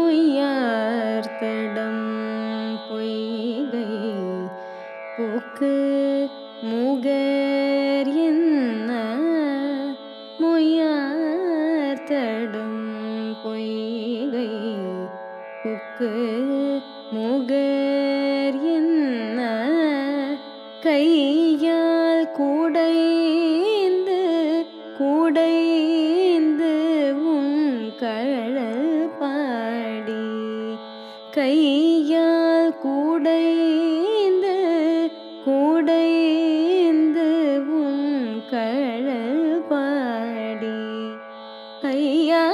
முய்யார்த்தடம் பொய்கை book முகர் என்ன முய்யார்த்தடம் பொய்கை book முகர் என்ன கையால் கூடைந்து கூடைந்து உன் கழல் பாடி கையால் கூடைந்து கூடைந்து உன் கழல் பாடி ஐயா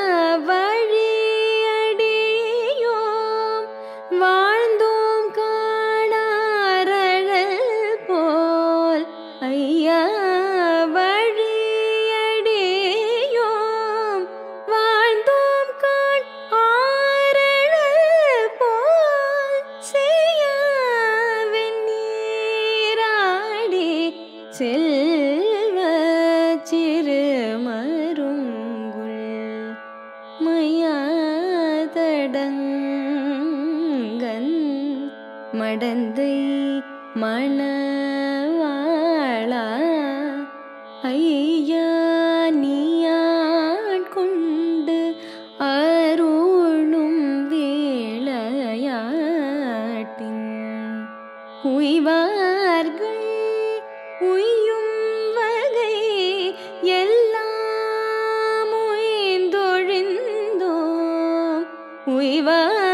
வழியடியோம் வாழ்ந்தோம் காணாரழல் போல் ஐயா வழியடியோம் வாழ்ந்தோம் காண் ஆரழல் போல் செய்யாவின் நீராடி செல்வ சிறுமருங்குள் மயாதடங்கன் மடந்தை மணவாளா ஐயா நீயாட்கொண்டு அருளும் வேளையாட்டின் உய்வார்கள் உய்யும் வகை எல்லாம் உய்ந்தொழிந்தோம் உய்வார்கள்